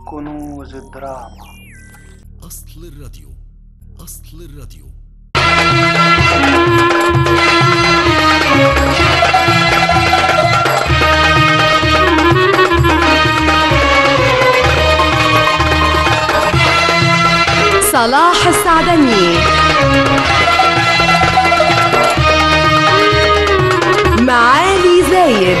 كنوز الدراما أصل الراديو أصل الراديو صلاح السعدني معالي زايد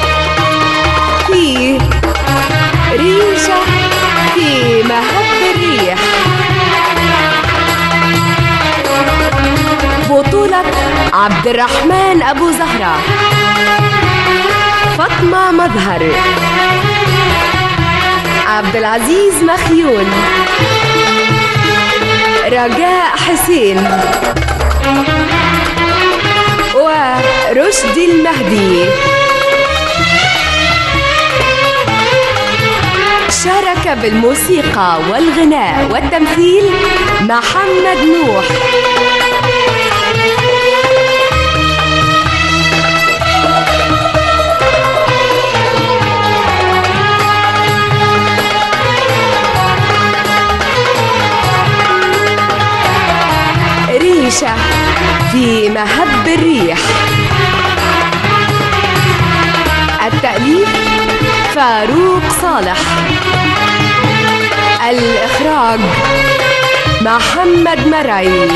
في ريشة في مهب الريح بطولة عبد الرحمن أبو زهرة فاطمة مظهر عبد العزيز مخيون رجاء حسين ورشدي المهدي شارك بالموسيقى والغناء والتمثيل محمد نوح ريشة في مهب الريح التأليف فاروق صالح الإخراج محمد مرعي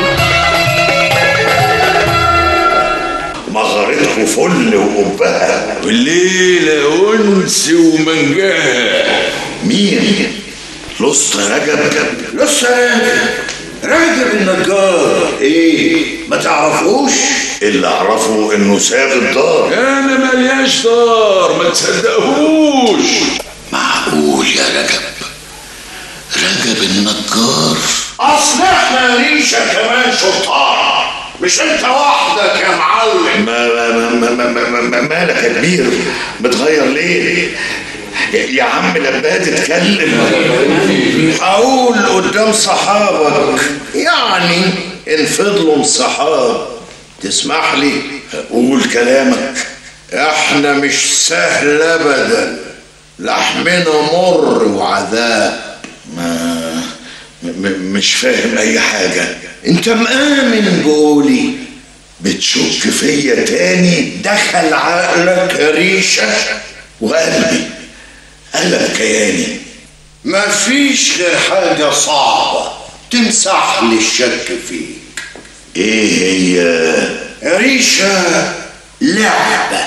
مغارته فل وقبها والليلة أنس ومنجاها مين؟ لص رجب لسه راجب النجار ايه ما تعرفوش اللي اعرفه انه ساب الدار أنا ملياش دار ما تصدقهوش معقول يا رجب رجب النجار أصل إحنا ريشة كمان شطار مش أنت وحدك يا معلم ما ما ما ما ما ما ما مالك يا كبير متغير ليه يا عم لباد اتكلم هقول قدام صحابك يعني إن فضلوا صحاب تسمح لي قول كلامك احنا مش سهل ابدا لحمنا مر وعذاب ما م- م- مش فاهم اي حاجة انت مآمن بقولي بتشك فيا تاني دخل عقلك يا ريشة وقلبي قلب كياني مفيش غير حاجة صعبة تمسح لي الشك فيك ايه هي يا ريشة لعبة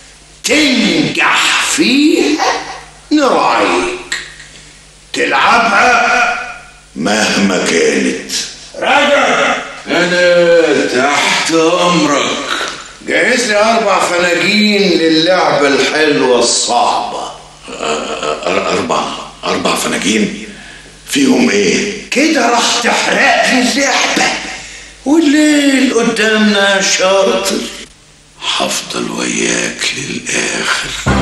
تنجح فيها نراعيك تلعبها مهما كانت راجع أنا تحت أمرك جهز لي أربع فناجين للعبة الحلوة الصعبة أ- أربع أربع فناجين فيهم إيه؟ كده راح تحرق لي اللعبة والليل قدامنا شاطر هفضل وياك للآخر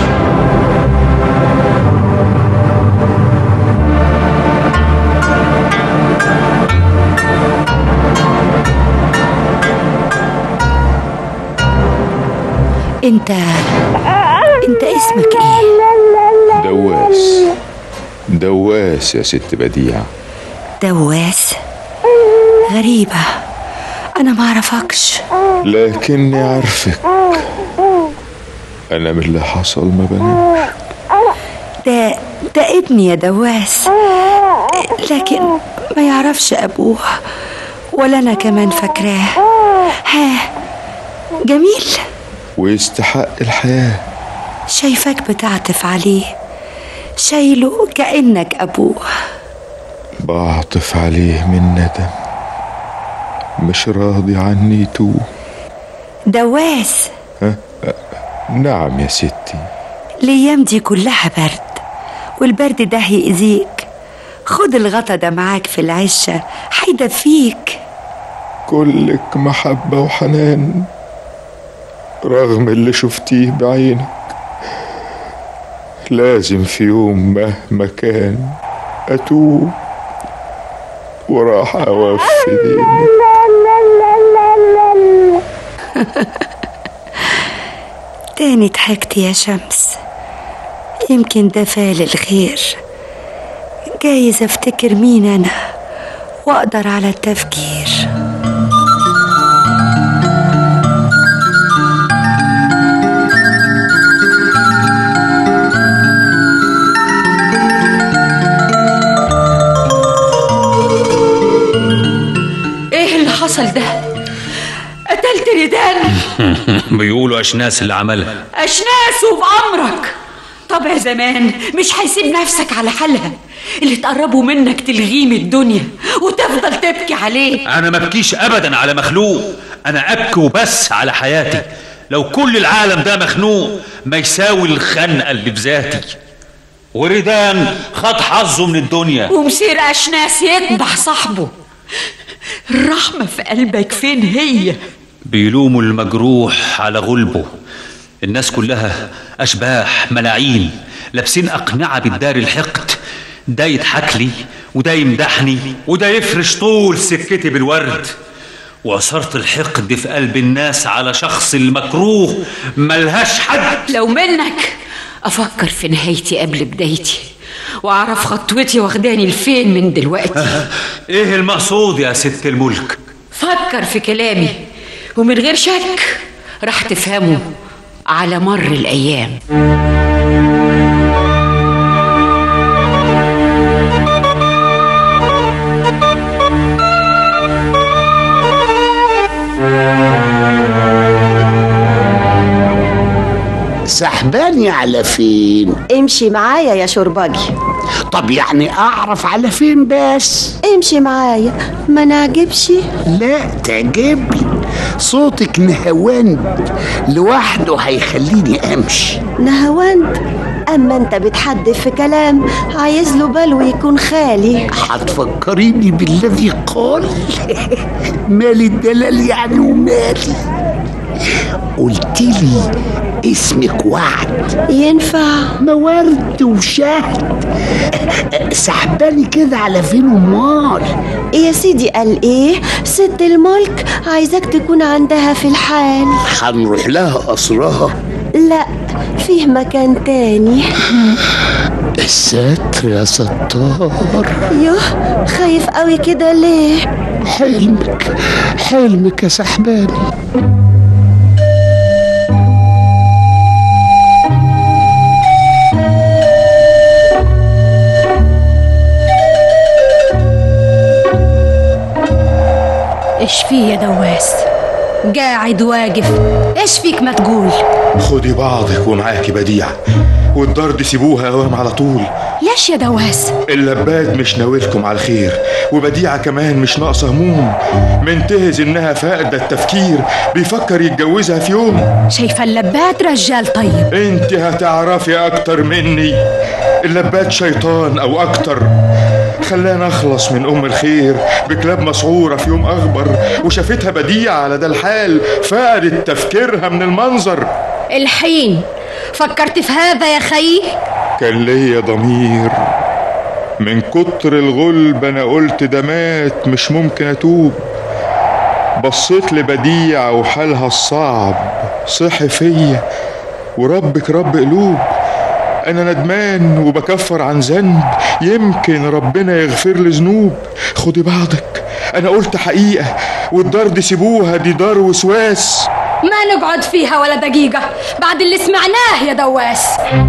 انت انت اسمك ايه دواس دواس يا ست بديع دواس غريبة انا ما اعرفكش لكني عارفك أنا من اللي حصل ما بنامش ده ده ابني يا دواس لكن ما يعرفش ابوه ولا انا كمان فاكراه ها جميل ويستحق الحياة شايفك بتعطف عليه شايله كأنك أبوه بعطف عليه من ندم مش راضي عني يتوب دواس نعم يا ستي الأيام دي كلها برد والبرد ده هيأذيك خد الغطا ده معاك في العشة هيدفيك كلك محبة وحنان رغم اللي شفتيه بعينك لازم في يوم مهما كان أتوب وراح أوفي ديني تاني ضحكت يا شمس يمكن ده فال الخير جايز افتكر مين انا واقدر على التفكير ايه اللي حصل ده قتلت ريدان بيقولوا اشناس اللي عملها اشناس وبأمرك طبع زمان مش هيسيب نفسك على حالها اللي تقربوا منك تلغيه من الدنيا وتفضل تبكي عليه انا ما ابكيش ابدا على مخلوق انا ابكي وبس على حياتي لو كل العالم ده مخنوق ما يساوي الخنقه اللي بذاتي وريدان خد حظه من الدنيا ومسير أشناس يذبح صاحبه الرحمة في قلبك فين هي بيلوموا المجروح على غلبه الناس كلها اشباح ملاعين لابسين اقنعه بالدار الحقد ده يضحك لي وده يمدحني وده يفرش طول سكتي بالورد وعصارة الحقد في قلب الناس على شخص المكروه ملهاش حد لو منك أفكر في نهايتي قبل بدايتي وأعرف خطوتي واخداني لفين من دلوقتي ايه المقصود يا ست الملك فكر في كلامي ومن غير شك راح تفهمه على مر الأيام سحباني على فين امشي معايا يا شرباجي طب يعني اعرف على فين بس امشي معايا ما نعجبش لا تعجبني صوتك نهواند لوحده هيخليني امشي نهواند اما انت بتحدف في كلام عايز له بلو يكون خالي هتفكريني بالذي قال مالي الدلال يعني ومالي قلت لي اسمك وعد ينفع موارد وشهد سحباني كده على فين امال يا سيدي قال ايه ست الملك عايزك تكون عندها في الحال هنروح لها قصرها لا فيه مكان تاني الستر يا ستار يوه خايف قوي كده ليه حلمك حلمك يا سحباني ايش فيه يا دواس قاعد واقف ايش فيك ما تقول خدي بعضك ومعاكي بديع والدرد سيبوها اوام على طول ليش يا دواس اللباد مش ناويلكم على الخير وبديعة كمان مش ناقصة هموم منتهز انها فاقدة التفكير بيفكر يتجوزها في يوم شايفه اللبات رجال طيب انت هتعرفي اكتر مني اللبات شيطان او اكتر خلانا اخلص من ام الخير بكلاب مسعوره في يوم اخبر وشافتها بديعه على ده الحال فقدت تفكيرها من المنظر الحين فكرت في هذا يا خي كان ليا ضمير من كتر الغلب انا قلت ده مات مش ممكن اتوب بصيت لبديع وحالها الصعب صحي فيا وربك رب قلوب انا ندمان وبكفر عن ذنب يمكن ربنا يغفر لي ذنوب خدي بعضك انا قلت حقيقه والدار دي سيبوها دي دار وسواس ما نقعد فيها ولا دقيقة بعد اللي سمعناه يا دواس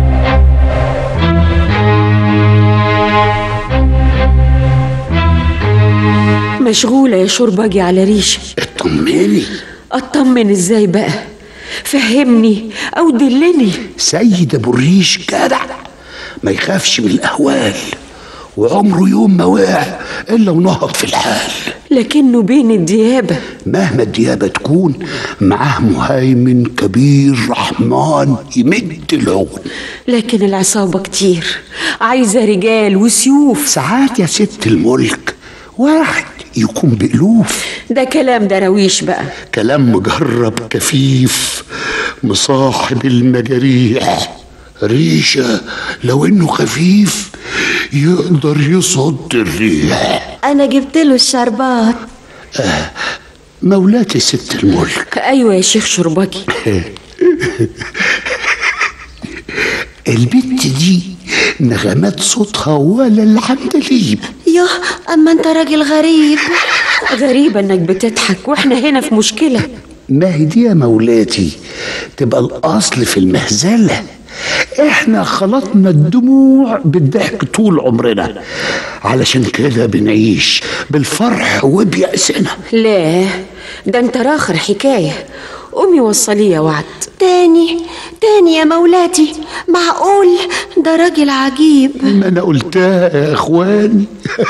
مشغولة يا شرباجي على ريشة اطمني اطمن ازاي بقى فهمني او دلني سيد ابو الريش جدع ما يخافش من الاهوال وعمره يوم ما وقع الا ونهض في الحال لكنه بين الديابة مهما الديابة تكون معاه مهيمن كبير رحمن يمد العون لكن العصابة كتير عايزة رجال وسيوف ساعات يا ست الملك واحد يكون بألوف ده كلام دراويش بقى كلام مجرب كفيف مصاحب المجاريح ريشة لو انه خفيف يقدر يصد الريح انا جبت له الشربات آه مولاتي ست الملك ايوه يا شيخ شرباجي البت دي نغمات صوتها ولا العندليب يوه اما انت راجل غريب غريبة انك بتضحك واحنا هنا في مشكلة ما هي دي يا مولاتي تبقى الأصل في المهزلة احنا خلطنا الدموع بالضحك طول عمرنا علشان كده بنعيش بالفرح وبيأسنا لا ده انت راخر حكاية قومي وصلي يا وعد تاني تاني يا مولاتي معقول ده راجل عجيب ما انا قلتها يا اخواني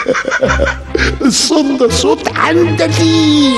الصوت ده صوت عندليب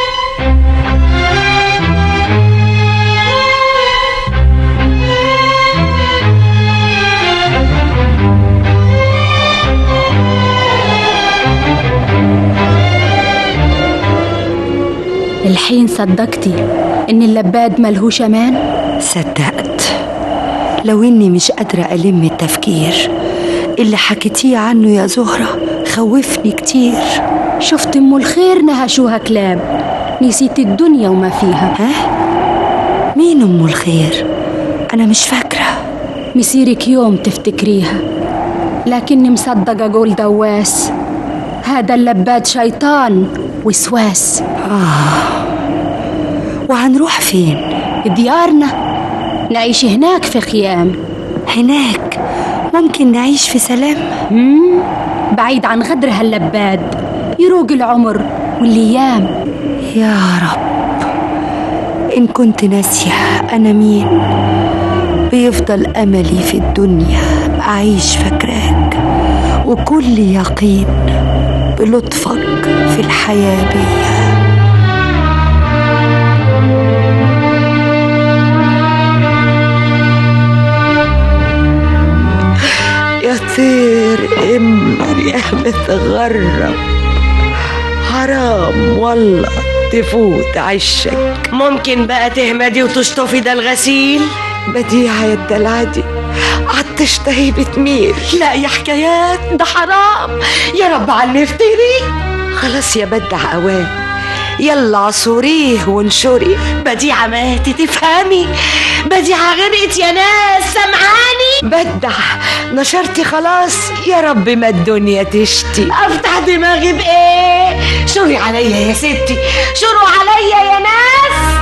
الحين صدقتي ان اللباد ملهوش امان صدقت لو اني مش قادرة ألم التفكير اللي حكيتيه عنه يا زهرة خوفني كتير شفت ام الخير نهشوها كلاب نسيت الدنيا وما فيها ها مين ام الخير انا مش فاكرة مسيرك يوم تفتكريها لكني مصدقة أقول دواس هذا اللباد شيطان وسواس آه وهنروح فين؟ ديارنا نعيش هناك في خيام هناك ممكن نعيش في سلام مم. بعيد عن غدر هاللباد يروق العمر والأيام يا رب إن كنت ناسية أنا مين بيفضل أملي في الدنيا أعيش فاكراك وكل يقين بلطفك في الحياة بيا يا طير امر يا متغرب حرام والله تفوت عشك ممكن بقى تهمدي وتشطفي ده الغسيل بديعة يا الدلعدي عالتشتهي بتميل لا يا حكايات ده حرام يا رب على اللي يفتري خلاص يا بدع اوان يلا عصوريه وانشري بديعة ماتت تفهمي بديعة غرقت يا ناس سمعاني بدع نشرتي خلاص يا رب ما الدنيا تشتي افتح دماغي بايه شوري عليا يا ستي شوروا عليا يا ناس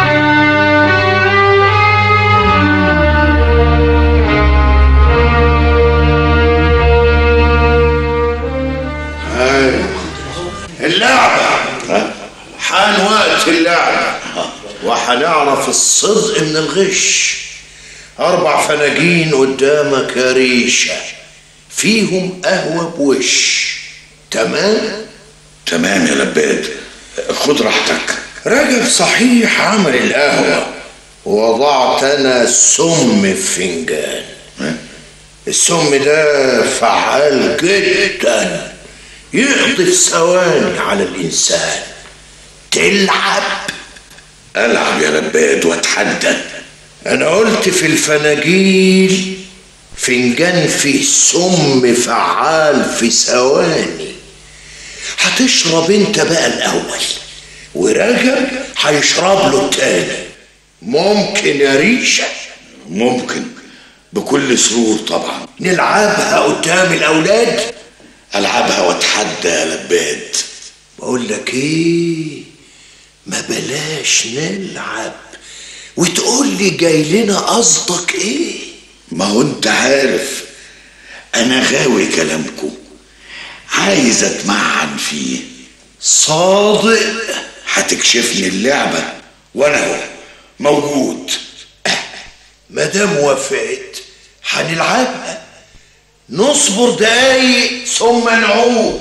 اللعبة حان وقت اللعبة وحنعرف الصدق من الغش أربع فناجين قدامك يا ريشة فيهم قهوة بوش تمام؟ تمام يا لباد خد راحتك رجب صحيح عمل القهوة ووضعت أنا سم في فنجان السم ده فعال جدا يقضي في ثواني على الإنسان تلعب ألعب يا لباد وأتحدى أنا قلت في الفناجيل فنجان فيه سم فعال في ثواني هتشرب انت بقى الأول ورجب هيشرب له التاني ممكن يا ريشة ممكن بكل سرور طبعا نلعبها قدام الأولاد ألعبها وأتحدى يا لباد بقول لك إيه ما بلاش نلعب وتقول لي جاي لنا قصدك إيه ما هو أنت عارف أنا غاوي كلامكم عايز أتمعن فيه صادق هتكشفني اللعبة وأنا اهو موجود ما دام وافقت هنلعبها نصبر دقايق ثم نعود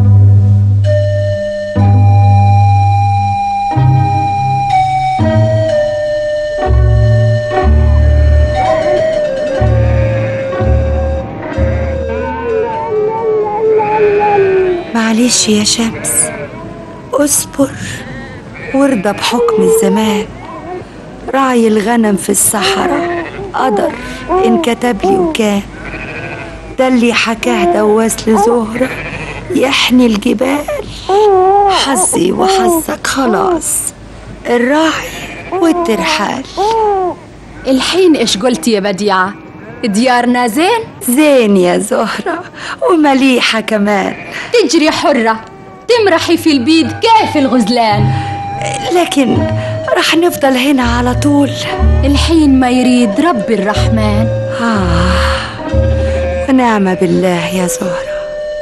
معلش يا شمس اصبر وارضى بحكم الزمان رعي الغنم في الصحراء قدر ان كتب لي وكان ده اللي حكاه دواس لزهرة يحني الجبال حظي وحظك خلاص الراعي والترحال الحين ايش قلتي يا بديعة ديارنا زين زين يا زهرة ومليحة كمان تجري حرة تمرحي في البيد كيف الغزلان لكن رح نفضل هنا على طول الحين ما يريد ربي الرحمن آه ونعم بالله يا زهرة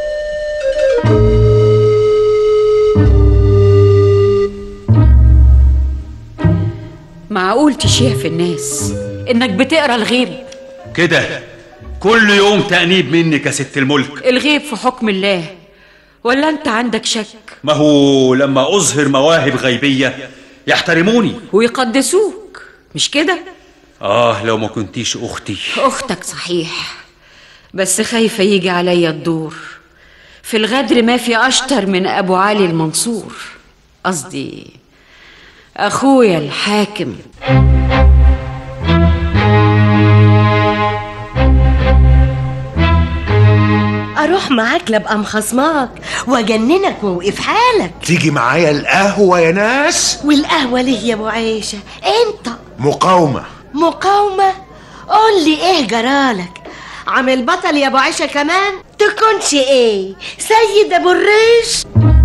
معقول تشيع في الناس انك بتقرا الغيب كده كل يوم تأنيب منك يا ست الملك الغيب في حكم الله ولا انت عندك شك ما هو لما أظهر مواهب غيبية يحترموني ويقدسوك مش كده آه لو ما كنتيش أختي اختك صحيح بس خايفه يجي عليا الدور في الغدر ما في اشطر من ابو علي المنصور قصدي اخويا الحاكم اروح معاك لابقى مخصماك واجننك واوقف حالك تيجي معايا القهوة يا ناس والقهوه ليه يا ابو عيشه انت مقاومة مقاومه قول لي ايه جرالك عامل بطل يا ابو عيشه كمان تكونش ايه سيد ابو الريش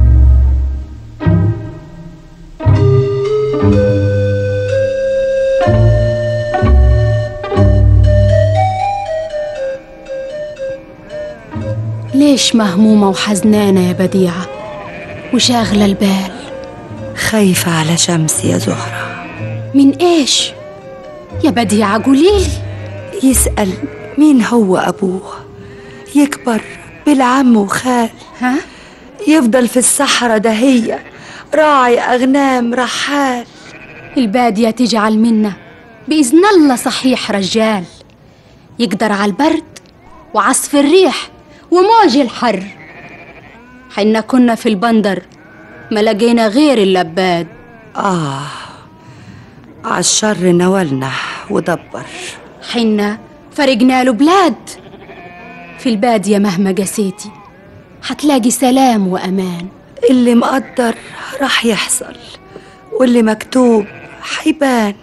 ليش مهمومة وحزنانة يا بديعة وشاغلة البال خايفة على شمس يا زهرة من ايش يا بديعة قوليلي يسأل مين هو أبوه يكبر بالعم وخال ها يفضل في الصحراء دهية راعي أغنام رحال البادية تجعل منا بإذن الله صحيح رجال يقدر على البرد وعصف الريح وموج الحر حنا كنا في البندر ما لقينا غير اللباد آه عالشر نولنا ودبر حنا فرقنا له بلاد في البادية مهما قسيتي حتلاقي سلام وأمان اللي مقدر راح يحصل واللي مكتوب حيبان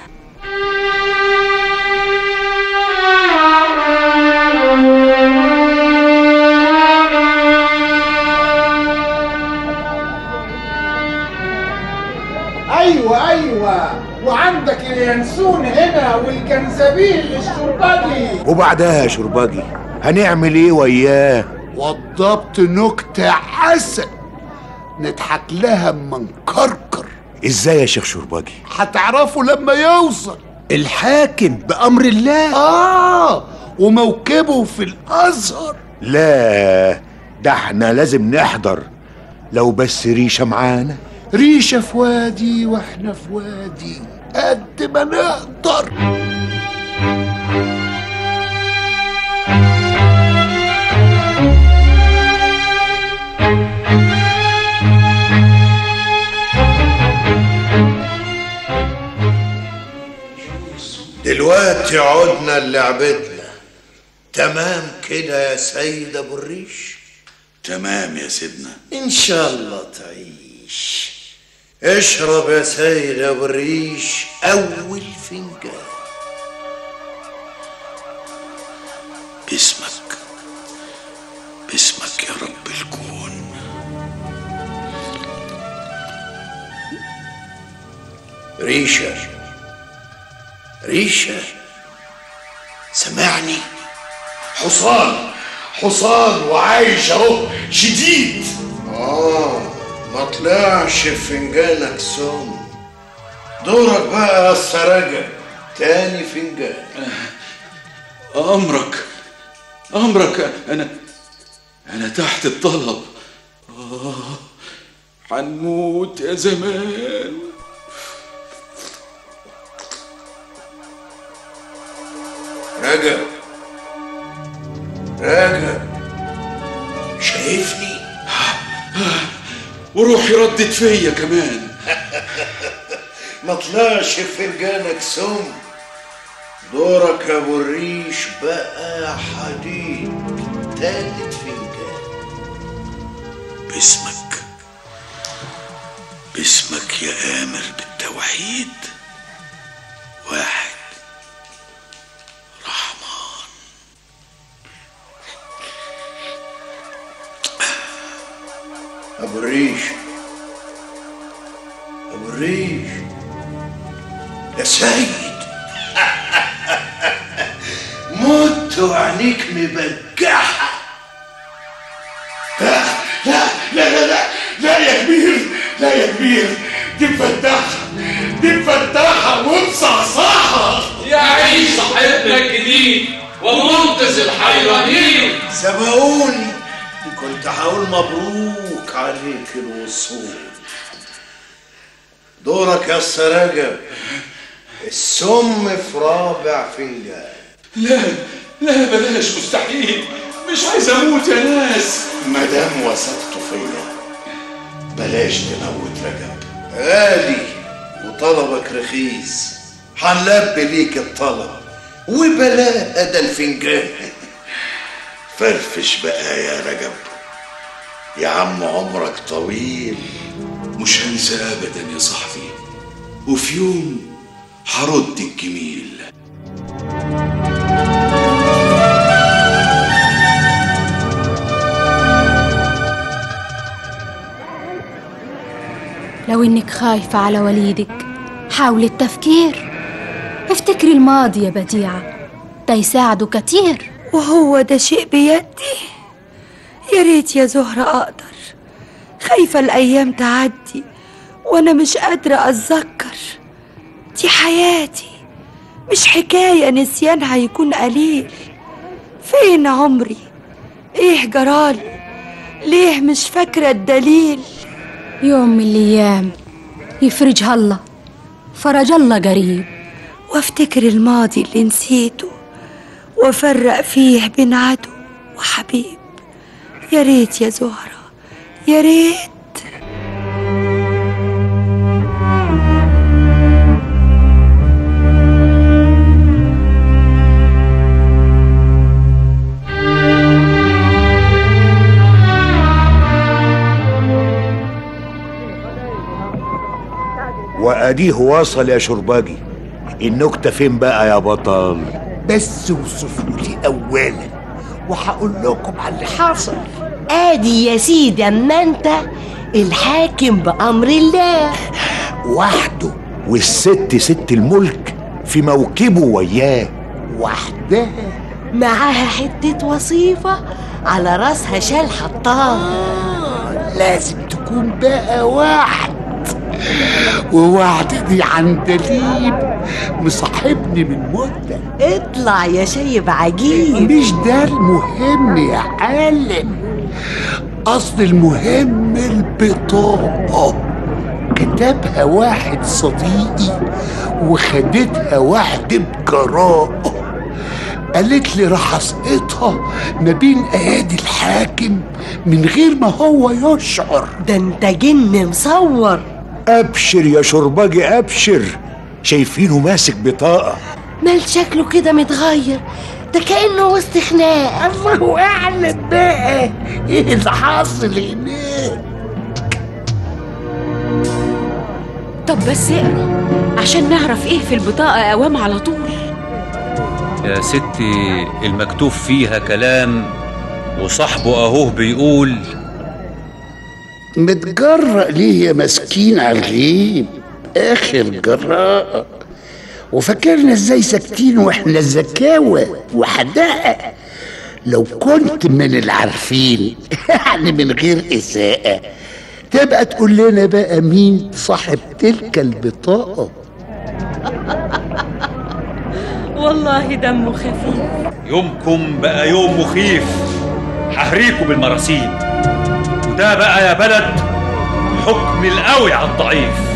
ايوه ايوه وعندك اليانسون هنا والجنزبيل للشربجي وبعدها يا شرباجي هنعمل ايه وياه وضبط نكتة عسل نضحك لها اما نكركر ازاي يا شيخ شرباجي هتعرفوا لما يوصل الحاكم بأمر الله آه وموكبه في الأزهر لا ده احنا لازم نحضر لو بس ريشة معانا ريشة في وادي واحنا في وادي قد ما نقدر دلوقتي عدنا لعبتنا تمام كده يا سيد ابو الريش تمام يا سيدنا ان شاء الله تعيش اشرب يا سيد ابو الريش اول فنجان باسمك باسمك يا رب الكون ريشه ريشه سمعني حصان حصان وعايش اهو شديد اه ما طلعش في فنجانك سم دورك بقى يا السراجة تاني فنجان أمرك أمرك أنا أنا تحت الطلب آه هنموت يا زمان راجع راجع شايفني وروحي ردت فيا كمان ما طلعش في فنجانك سم دورك يا ابو الريش بقى حديد تالت فنجان باسمك باسمك يا آمر بالتوحيد واحد رحمن ابو الريش ابو الريش يا سيد مت وعينيك مبجحه لا لا لا لا لا يا كبير لا يا كبير دي مفتحة دي مفتحة ومصحصحة يعيش صاحبنا الجديد ومنقذ الحيرانين سبقوني كنت هقول مبروك عليك الوصول دورك يا السراجة السم في رابع فنجان لا لا بلاش مستحيل مش عايز اموت يا ناس ما دام وثقتوا فيا بلاش تموت رجب غالي وطلبك رخيص هنلبي ليك الطلب وبلاها ده الفنجان فرفش بقى يا رجب يا عم عمرك طويل مش هنسى ابدا يا صاحبي وفي يوم هرد الجميل لو انك خايفة على وليدك حاولي التفكير افتكري الماضي يا بديعة ده يساعده كتير وهو ده شيء بيدي يا ريت يا زهرة أقدر خايفة الأيام تعدي وأنا مش قادرة أتذكر دي حياتي مش حكاية نسيانها يكون قليل فين عمري ايه جرالي ليه مش فاكرة الدليل يوم من الأيام يفرجها الله فرج الله قريب وافتكر الماضي اللي نسيته وافرق فيه بين عدو وحبيب يا ريت يا زهرة يا ريت واديه وصل يا شرباجي النكتة فين بقى يا بطل بس وصفوا لي اولا وهقول لكم على اللي حصل ادي يا سيدي اما انت الحاكم بامر الله وحده والست ست الملك في موكبه وياه وحدها معاها حتة وصيفة على راسها شال حطاه لازم تكون بقى واحد ووعد دي عن دليل مصاحبني من مدة اطلع يا شيب عجيب مش ده المهم يا عالم أصل المهم البطاقة كتبها واحد صديقي وخدتها واحدة بجراءة قالت لي راح اسقطها ما بين ايادي الحاكم من غير ما هو يشعر ده انت جن مصور ابشر يا شرباجي ابشر شايفينه ماسك بطاقة مال شكله كده متغير ده كأنه وسط خناق الله اعلم بقى ايه اللي حاصل هناك طب بس اقرا عشان نعرف ايه في البطاقة اوام على طول يا ستي المكتوب فيها كلام وصاحبه اهوه بيقول متجرأ ليه يا مسكين على الغيب اخر جراءة وفاكرنا ازاي ساكتين واحنا زكاوة وحدائق لو كنت من العارفين يعني من غير إساءة تبقى تقول لنا بقى مين صاحب تلك البطاقة والله دمه خفيف يومكم بقى يوم مخيف ههريكم بالمراسيل وده بقى يا بلد حكم القوي على الضعيف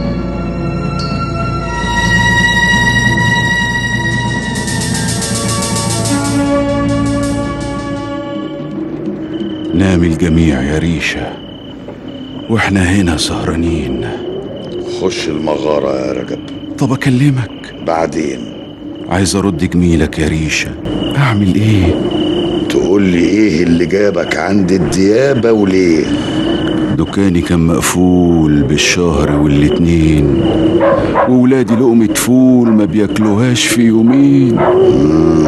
نام الجميع يا ريشة واحنا هنا سهرانين خش المغارة يا رجب طب اكلمك بعدين عايز ارد جميلك يا ريشة اعمل ايه تقول لي ايه اللي جابك عند الديابة وليه دكاني كان مقفول بالشهر والاتنين وولادي لقمة فول ما بياكلوهاش في يومين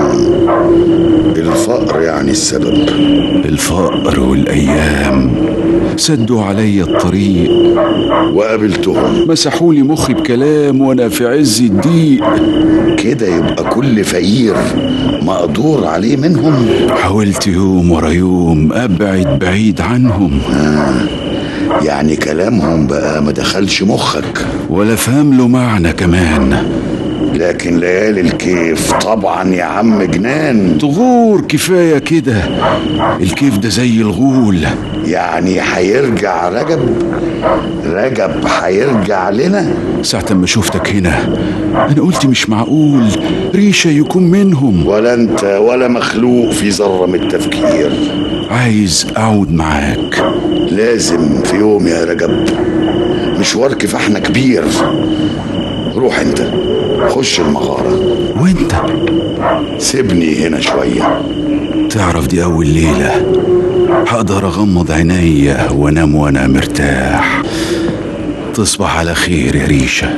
الفقر يعني السبب الفقر والأيام سدوا علي الطريق وقابلتهم مسحوا لي مخي بكلام وانا في عز الضيق كده يبقى كل فقير مقدور عليه منهم حاولت يوم ورا يوم ابعد بعيد عنهم يعني كلامهم بقى ما دخلش مخك ولا فهم له معنى كمان لكن ليالي الكيف طبعا يا عم جنان تغور كفاية كده الكيف ده زي الغول يعني هيرجع رجب رجب هيرجع لنا ساعة ما شفتك هنا أنا قلت مش معقول ريشة يكون منهم ولا انت ولا مخلوق في ذرة من التفكير عايز أعود معاك لازم في يوم يا رجب مشوار كفاحنا كبير روح انت خش المغارة وانت سيبني هنا شوية تعرف دي أول ليلة هقدر أغمض عينيا وأنام وأنا مرتاح تصبح على خير يا ريشة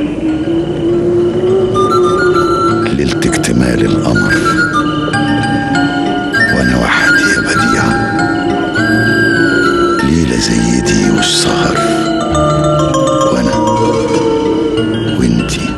ليلة اكتمال القمر وانا وحدي يا بديع ليلة زي دي والسهر وانا وانتي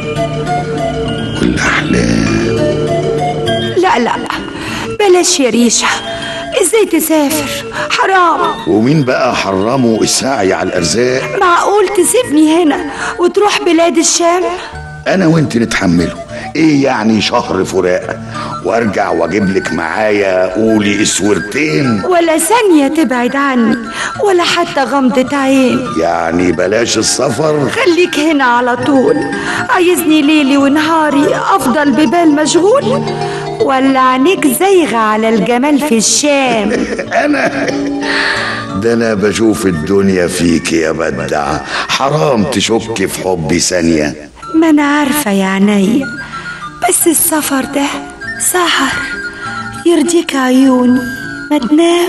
والاحلام لا لا بلاش يا ريشة ازاي تسافر حرام ومين بقى حرمه السعي على الارزاق معقول تسيبني هنا وتروح بلاد الشام انا وانت نتحمله ايه يعني شهر فراق وارجع واجيب لك معايا قولي اسورتين ولا ثانية تبعد عني ولا حتى غمضة عين يعني بلاش السفر خليك هنا على طول عايزني ليلي ونهاري افضل ببال مشغول ولا عينيك زايغة على الجمال في الشام انا ده انا بشوف الدنيا فيك يا بدع حرام تشك في حبي ثانية ما انا عارفة يا عينيا بس السفر ده سهر يرضيك عيوني ما تنام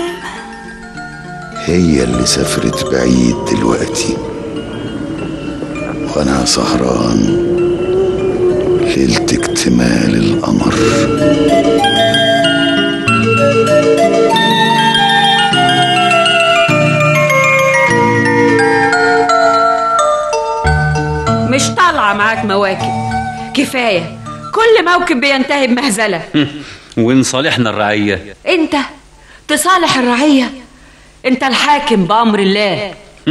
هي اللي سافرت بعيد دلوقتي وانا سهران ليلة اكتمال القمر مش طالعة معاك مواكب كفاية كل موكب بينتهي بمهزلة وإن صالحنا الرعية انت تصالح الرعية انت الحاكم بأمر الله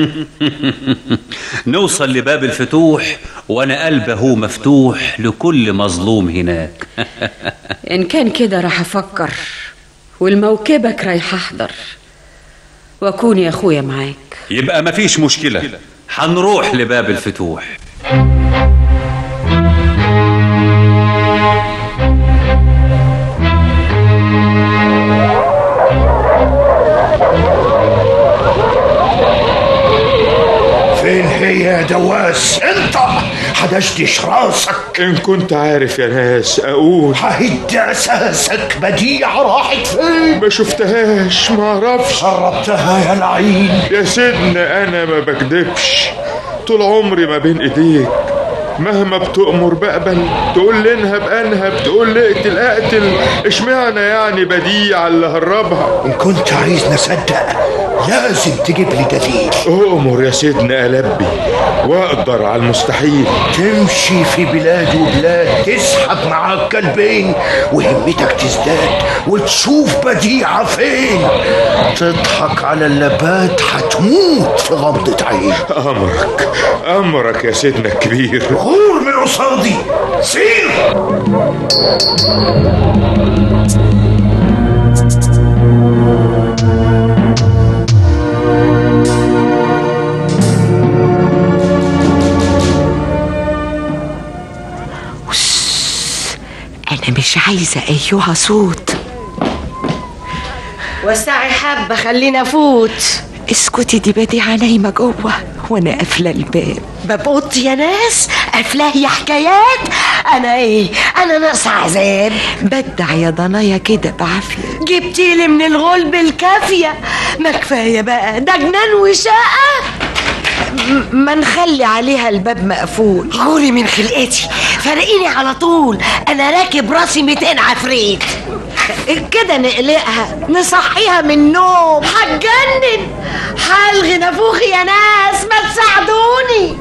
نوصل لباب الفتوح وأنا قلبه مفتوح لكل مظلوم هناك إن كان كده راح أفكر والموكبك رايح أحضر وأكون يا أخويا معاك يبقى مفيش مشكلة هنروح لباب الفتوح فين هي يا دواس انت حدشتش راسك ان كنت عارف يا ناس اقول ههد اساسك بديعة راحت فين ما شفتهاش ما اعرفش قربتها يا لعين يا سيدنا انا ما بكدبش طول عمري ما بين ايديك مهما بتؤمر بقبل تقول لي انهب انهب تقول لي اقتل اقتل اشمعنى يعني بديع اللي هربها ان كنت عايزني اصدق لازم تجيب لي دليل اؤمر يا سيدنا ألبي واقدر على المستحيل تمشي في بلاد وبلاد تسحب معاك كلبين وهمتك تزداد وتشوف بديعة فين تضحك على اللبات هتموت في غمضة عين امرك امرك يا سيدنا الكبير غور من قصادي سير أنا مش عايزة أيها صوت وسعي حبة خلينا فوت اسكتي دي بديعة نايمة جوه وانا قافلة الباب باب اوضتي يا ناس قافلاه يا حكايات انا ايه انا ناقصة عذاب بدع يا ضنايا كده بعافية جبتيلي من الغلب الكافية ما كفاية بقى ده جنان وشقة م- ما نخلي عليها الباب مقفول غوري من خلقتي فرقيني على طول انا راكب راسي 200 عفريت كده نقلقها نصحيها من النوم هتجنن هلغي نافوخي يا ناس ما تساعدوني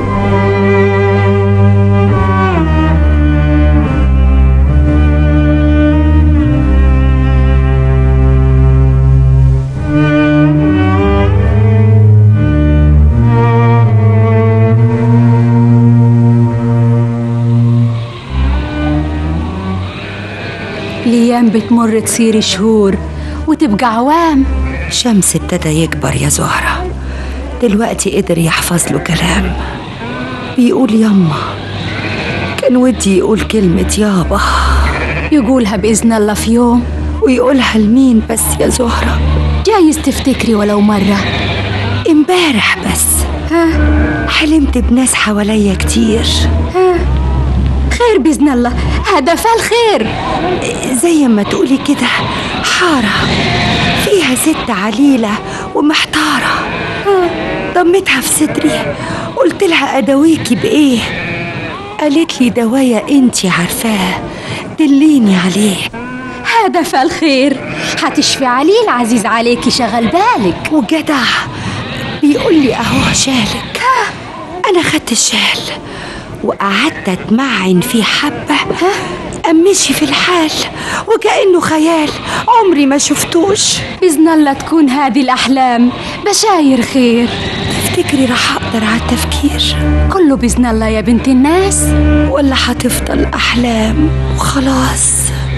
الأيام بتمر تصير شهور وتبقى عوام شمس ابتدى يكبر يا زهرة دلوقتي قدر يحفظ له كلام بيقول يما كان ودي يقول كلمة يابا يقولها بإذن الله في يوم ويقولها لمين بس يا زهرة جايز تفتكري ولو مرة امبارح بس ها حلمت بناس حواليا كتير ها خير بإذن الله هذا فالخير زي ما تقولي كده حارة فيها ست عليلة ومحتارة ضمتها في صدري قلت لها أداويكي بإيه قالت لي دوايا انتي عارفاه دليني عليه هذا فالخير هتشفي عليه العزيز عليكي شغل بالك وجدع بيقول لي اهو شالك انا خدت الشال وقعدت اتمعن فيه حبه امشي في الحال وكانه خيال عمري ما شفتوش بإذن الله تكون هذه الأحلام بشاير خير تفتكري راح اقدر على التفكير كله بإذن الله يا بنت الناس ولا هتفضل احلام وخلاص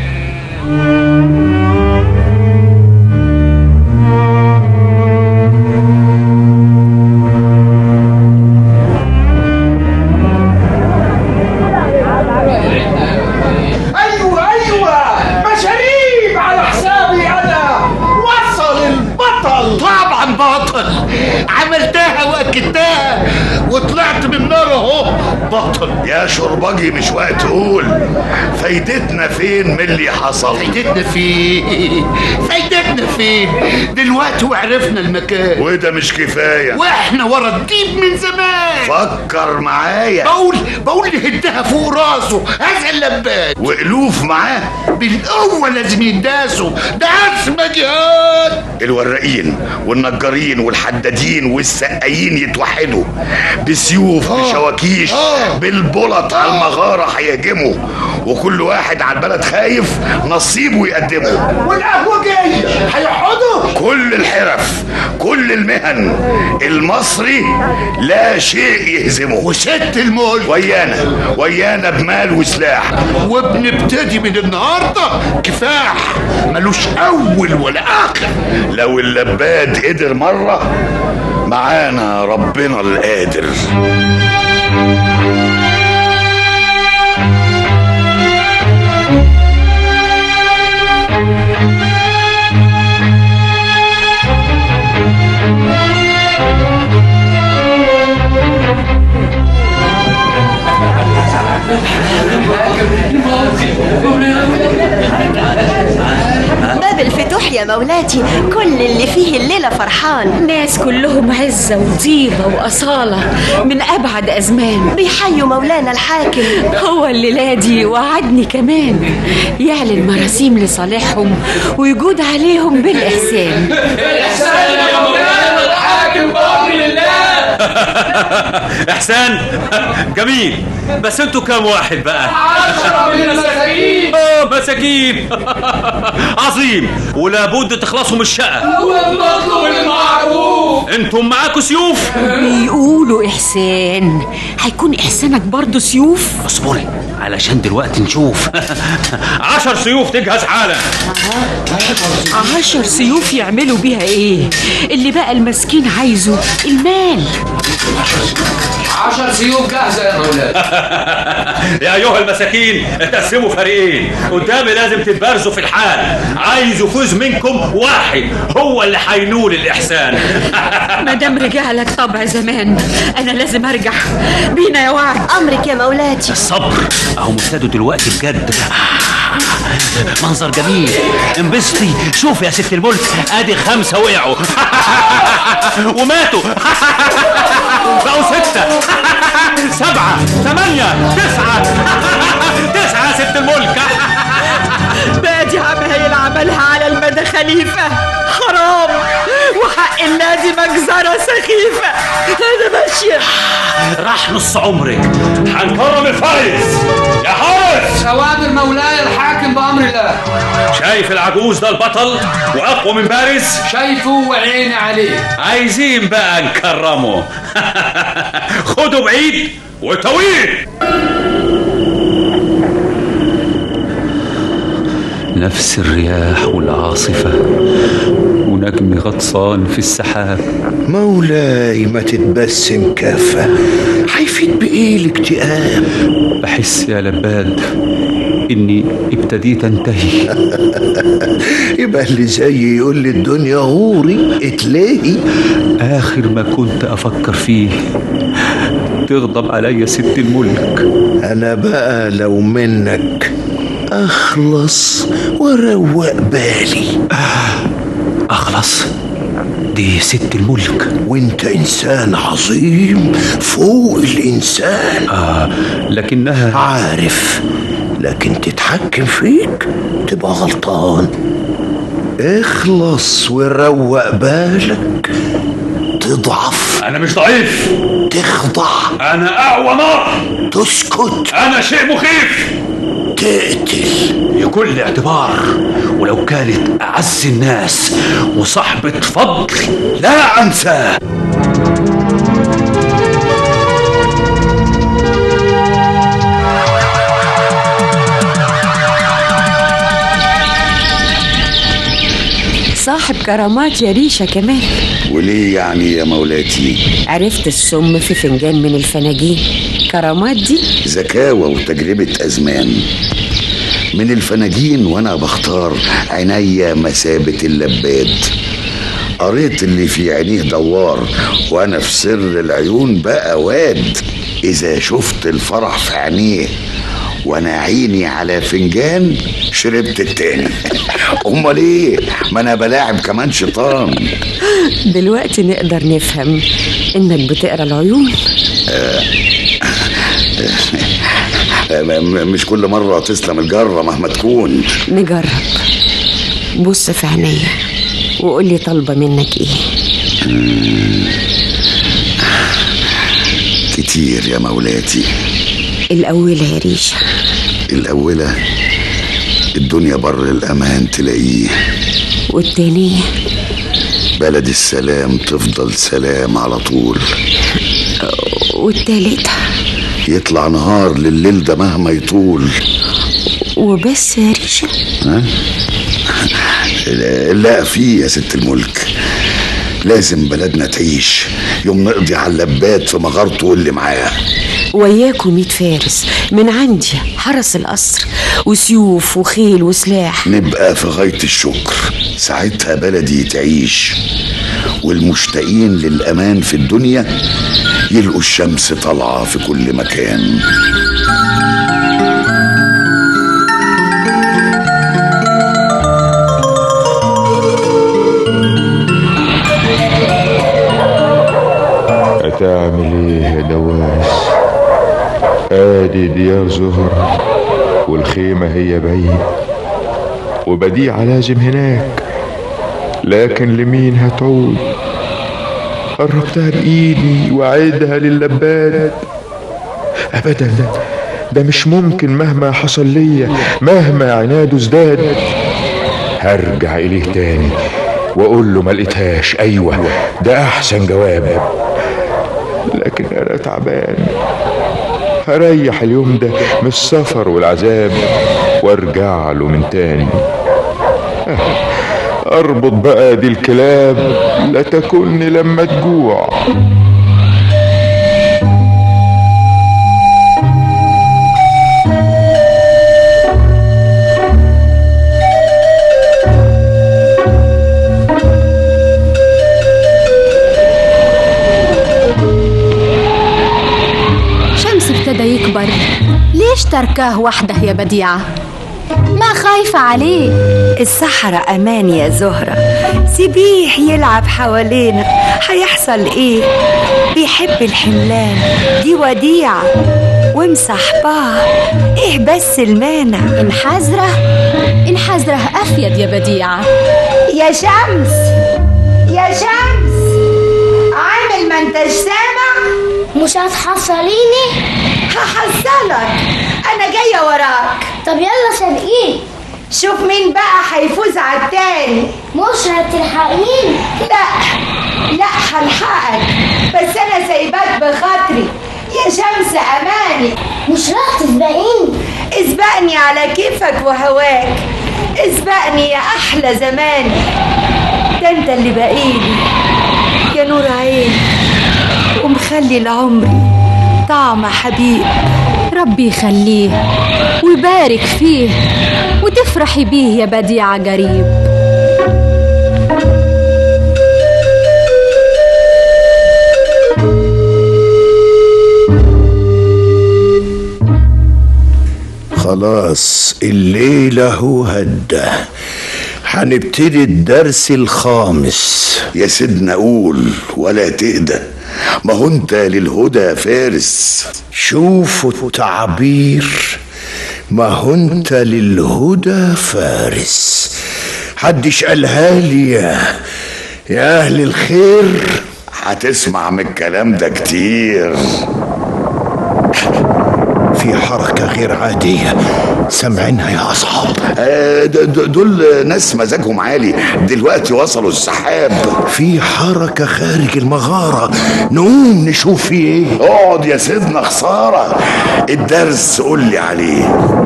ايوه ايوه مشاريب على حسابي انا وصل البطل طبعا بطل عملتها واكدتها وطلعت من النار اهو بطل يا شربجي مش وقت تقول فايدتنا فين من اللي حصل فايدتنا فين فايدتنا فين دلوقتي وعرفنا المكان وده مش كفايه واحنا ورا الديب من زمان فكر معايا بقول بقول نهدها فوق راسه هذا اللبان والوف معاه بالقوه لازم ينداسوا ده اسمى جهاد الوراقين والنجارين والحدادين والسقايين يتوحدوا بسيوف بشواكيش بالبلط على المغاره هيهجموا وكل واحد على البلد خايف نصيبه يقدمه والقهوه جايه هيقعدوا كل الحرف كل المهن المصري لا شيء يهزمه وست الملك ويانا ويانا بمال وسلاح وبنبتدي من النهارده كفاح ملوش اول ولا اخر لو اللباد قدر مرة معانا ربنا القادر باب الفتوح يا مولاتي كل اللي فيه الليلة فرحان ناس كلهم عزة وطيبة وأصالة من أبعد أزمان بيحيوا مولانا الحاكم هو الليلة دي وعدني كمان يعلن مراسيم لصالحهم ويجود عليهم بالإحسان الإحسان يا مولانا الحاكم بأمر الله احسان جميل بس انتوا كام واحد بقى عشرة من المساكين اه مساكين عظيم ولابد تخلصوا من الشقه هو المطلوب المعروف انتم معاكوا سيوف بيقولوا إحسان هيكون إحسانك برضه سيوف اصبري علشان دلوقتي نشوف عشر سيوف تجهز حالا عشر سيوف يعملوا بيها ايه اللي بقى المسكين عايزه المال عشر سيوف جاهزة يا مولانا يا ايها المساكين تقسموا فريقين قدامي لازم تتبارزوا في الحال عايز يفوز منكم واحد هو اللي هينول الاحسان ما دام رجع لك طبع زمان انا لازم ارجع بينا يا وعد أمرك يا مولاتي الصبر اهو ابتدوا دلوقتي بجد منظر جميل انبسطي شوف يا ست الملك ادي خمسه وقعوا وماتوا بقوا سته سبعه ثمانيه تسعه تسعه يا ست الملك بقت بديعة ما هي اللي عملها على المدى خليفة حرام وحق النادي مجزرة سخيفة أنا ماشية راح نص عمرك هنكرم الفايز يا حارس اوامر مولاي الحاكم بامر الله شايف العجوز ده البطل واقوى من بارز شايفه وعيني عليه عايزين بقى نكرمه خده بعيد وطويل نفس الرياح والعاصفة ونجم غطسان في السحاب مولاي ما تتبسم كافة هيفيد بإيه الاكتئاب بحس يا لباد إني ابتديت أنتهي يبقى اللي زيي يقول لي الدنيا غوري اتلاهي آخر ما كنت أفكر فيه تغضب عليا ست الملك أنا بقى لو منك أخلص وأروق بالي أخلص دي ست الملك وانت انسان عظيم فوق الانسان آه لكنها عارف لكن تتحكم فيك تبقى غلطان اخلص وروق بالك تضعف أنا مش ضعيف تخضع أنا أعوى نار تسكت أنا شيء مخيف تقتل بكل اعتبار ولو كانت أعز الناس وصاحبة فضل لا أنساه صاحب كرامات يا ريشة كمان وليه يعني يا مولاتي عرفت السم في فنجان من الفناجين كرامات دي ذكاوة وتجربة أزمان من الفناجين وأنا بختار عينيا مثابة اللباد قريت اللي في عينيه دوار وأنا في سر العيون بقى واد إذا شفت الفرح في عينيه وانا عيني على فنجان شربت التاني امال ايه ما انا بلاعب كمان شيطان دلوقتي نقدر نفهم انك بتقرا العيون آه، آه، م- مش كل مرة تسلم الجرة مهما تكون نجرب بص في عينيا وقول لي طالبه منك ايه كتير يا مولاتي الاولى يا ريشه الأولى الدنيا بر الأمان تلاقيه والتانيه بلد السلام تفضل سلام على طول والتالتة يطلع نهار لليل ده مهما يطول وبس يا ريشه ها؟ لا في يا ست الملك لازم بلدنا تعيش يوم نقضي على اللبات في مغارته واللي معاه وياكم ميت فارس من عندي حرس القصر وسيوف وخيل وسلاح نبقى في غاية الشكر ساعتها بلدي تعيش والمشتاقين للأمان في الدنيا يلقوا الشمس طالعة في كل مكان هتعمل ايه يا دواس ادي ديار زهر والخيمة هي بعيد وبديعة لازم هناك لكن لمين هتعود قربتها بإيدي وعيدها للباد أبدا ده مش ممكن مهما حصل ليا مهما عناده ازداد هرجع إليه تاني وأقول له ما لقيتهاش أيوة ده أحسن جواب لكن أنا تعبان هريح اليوم ده من السفر والعذاب وارجع له من تاني آه، اربط بقى دي الكلاب لا تاكلني لما تجوع شمس ابتدى يكبر ليش تركاه وحده يا بديعة ما خايفة عليه الصحراء أمان يا زهرة سيبيه يلعب حوالينا هيحصل إيه بيحب الحملان دي وديعة وامسح باه ايه بس المانع انحزره انحزره افيد يا بديعه يا شمس يا شمس عامل ما انتش سامع مش هتحصليني هحصلك انا جايه وراك طب يلا سابقين شوف مين بقى هيفوز على التاني مش هتلحقيني لا لا هلحقك بس انا سايباك بخاطري يا شمس اماني مش راح تسبقيني اسبقني على كيفك وهواك اسبقني يا احلى زماني ده انت اللي باقيلي يا نور عيني ومخلي لعمري طعم حبيب ربي يخليه ويبارك فيه وتفرحي بيه يا بديعة قريب خلاص الليلة هو هدى هنبتدي الدرس الخامس يا سيدنا قول ولا تهدى ما هو انت للهدى فارس شوفوا التعبير ما هو انت للهدى فارس حدش قالها لي يا يا اهل الخير هتسمع من الكلام ده كتير في حركة غير عادية سامعينها يا أصحاب آه، د- د- دول ناس مزاجهم عالي دلوقتي وصلوا السحاب في حركة خارج المغارة نقوم نشوف في ايه اقعد يا سيدنا خسارة الدرس قول لي عليه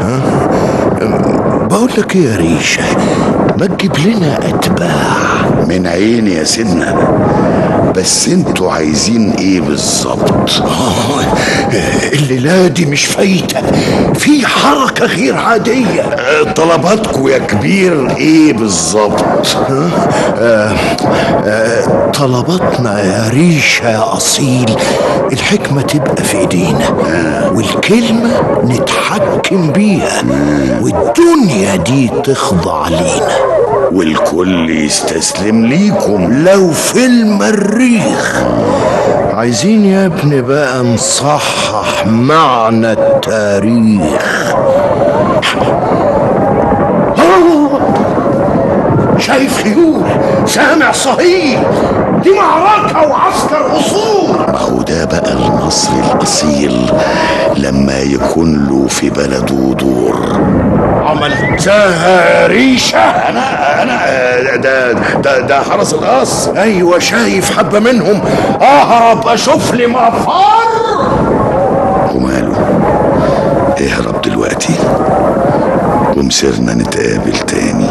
بقول لك ايه يا ريشة ما تجيب لنا أتباع من عيني يا سيدنا بس انتوا عايزين ايه بالظبط الليلة دي مش فايتة في حركة غير عادية آه، طلباتكوا يا كبير ايه بالظبط آه آه طلباتنا يا ريشة يا أصيل الحكمة تبقى في إيدينا والكلمة نتحكم بيها والدنيا دي تخضع لينا والكل يستسلم ليكم لو في المريخ عايزين يا ابني بقى نصحح معنى التاريخ شايف خيول سامع صهيل دي معركة وعسكر أصول ما هو ده بقى المصري الأصيل لما يكون له في بلده دور عملتها ريشة أنا أنا ده ده ده حرس القصر أيوة شايف حبة منهم أهرب أشوف لي مفر وماله اهرب دلوقتي ومسيرنا نتقابل تاني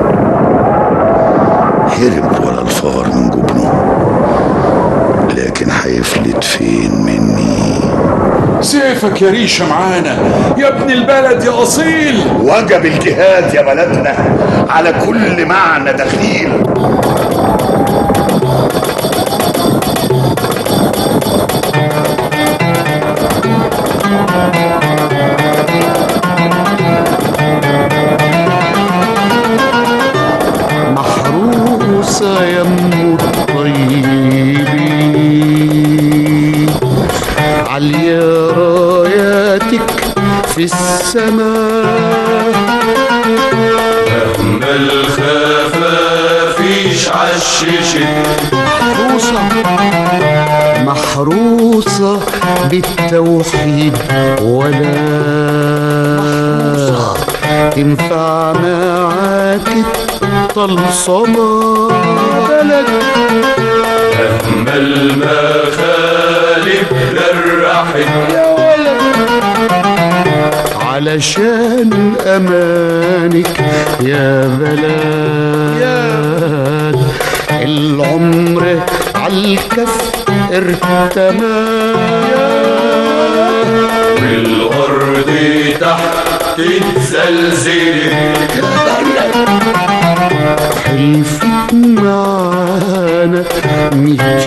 هرب ولا الفار من جبنه لكن هيفلت فين مني سيفك يا ريشة معانا يا ابن البلد يا أصيل وجب الجهاد يا بلدنا على كل معنى دخيل محروسة يا ام الطيبين عالية راياتك في السماء مهما الخفافيش عششت محروسة محروسة بالتوحيد ولا تنفع معاك الطلسمة بلد مهما المخالب جرحت يا ولد علشان أمانك يا بلاد العمر عالكف ارتمى والأرض تحت اتزلزلت حلفت معانا ميت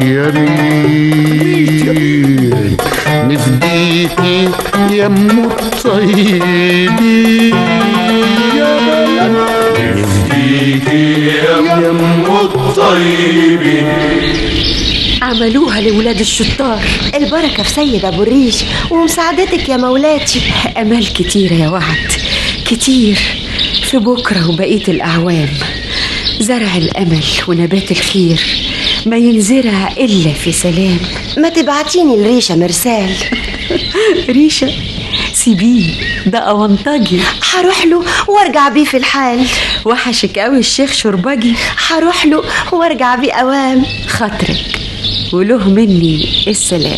يمين نفديكي يا ام الطيبين يا بلد نفديكي يا ام الطيبين عملوها لولاد الشطار البركة في سيد أبو الريش ومساعدتك يا مولاتي أمال كتيرة يا وعد كتير في بكرة وبقية الأعوام زرع الأمل ونبات الخير ما ينزرع إلا في سلام ما تبعتيني الريشة مرسال ريشة سيبيه ده أونطجي هروح له وارجع بيه في الحال وحشك قوي الشيخ شربجي هروح له وارجع بيه أوام خاطرك وله مني السلام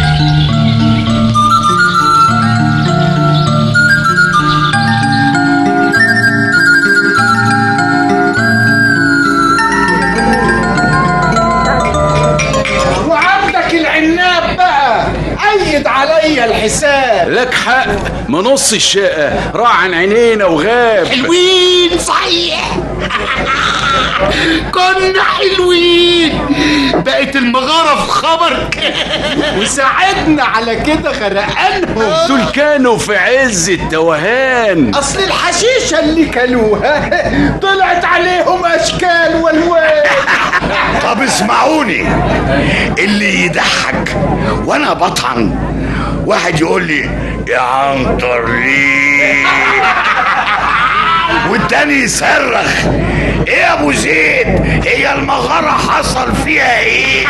وعندك العناب بقى أيد عليا الحساب لك حق ما نص الشقة راح عن عينينا وغاب حلوين صحيح كنا حلوين بقت المغارة في خبر وساعدنا على كده غرقانهم دول كانوا في عز التوهان اصل الحشيشة اللي كلوها طلعت عليهم اشكال والوان طب اسمعوني اللي يضحك وانا بطعن واحد يقول لي يا عنتر ليه والتاني يصرخ ايه يا ابو زيد هي المغارة حصل فيها ايه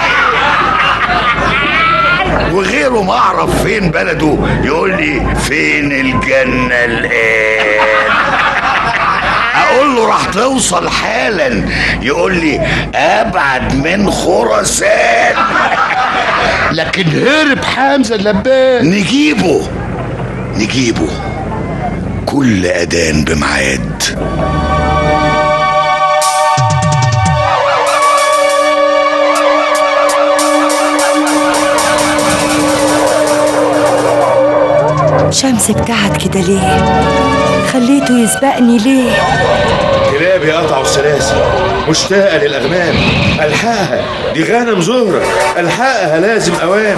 وغيره ما اعرف فين بلده يقول لي فين الجنة الان اقول له راح توصل حالا يقول لي ابعد من خراسان لكن هرب حمزه اللبان نجيبه نجيبه كل اذان بميعاد شمس ابتعد كده ليه خليته يسبقني ليه كلابي قطعوا السلاسل مشتاقة للأغنام ألحقها دي غنم زهرة ألحقها لازم أوام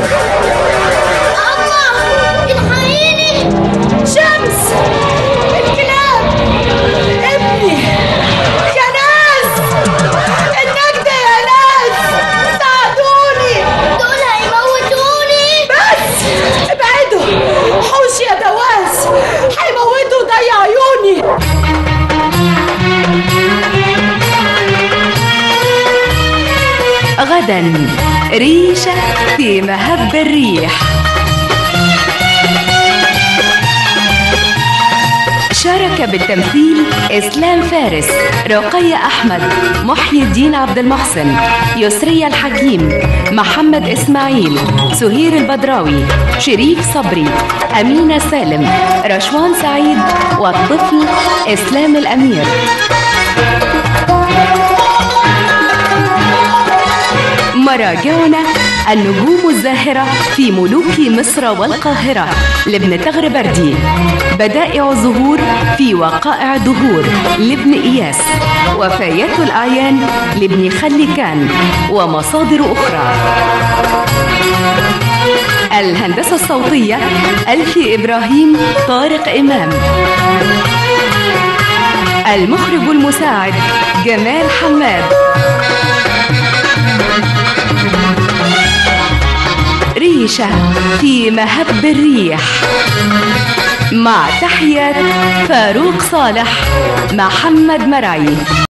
الحقيني شمس الكلاب ابني يا ناس النجدة يا ناس ساعدوني دول هيموتوني بس ابعدوا حوش يا دواس هيموتوا ضيع عيوني غدا ريشة في مهب الريح شارك بالتمثيل إسلام فارس رقية أحمد محي الدين عبد المحسن يسرية الحكيم محمد إسماعيل سهير البدراوي شريف صبري أمينة سالم رشوان سعيد والطفل إسلام الأمير مراجعنا النجوم الزاهرة في ملوك مصر والقاهرة لابن تغر بردي بدائع الظهور في وقائع دهور لابن إياس وفايات الأعيان لابن خلكان ومصادر أخرى الهندسة الصوتية ألفي إبراهيم طارق إمام المخرج المساعد جمال حماد ريشة في مهب الريح مع تحيات فاروق صالح محمد مرعي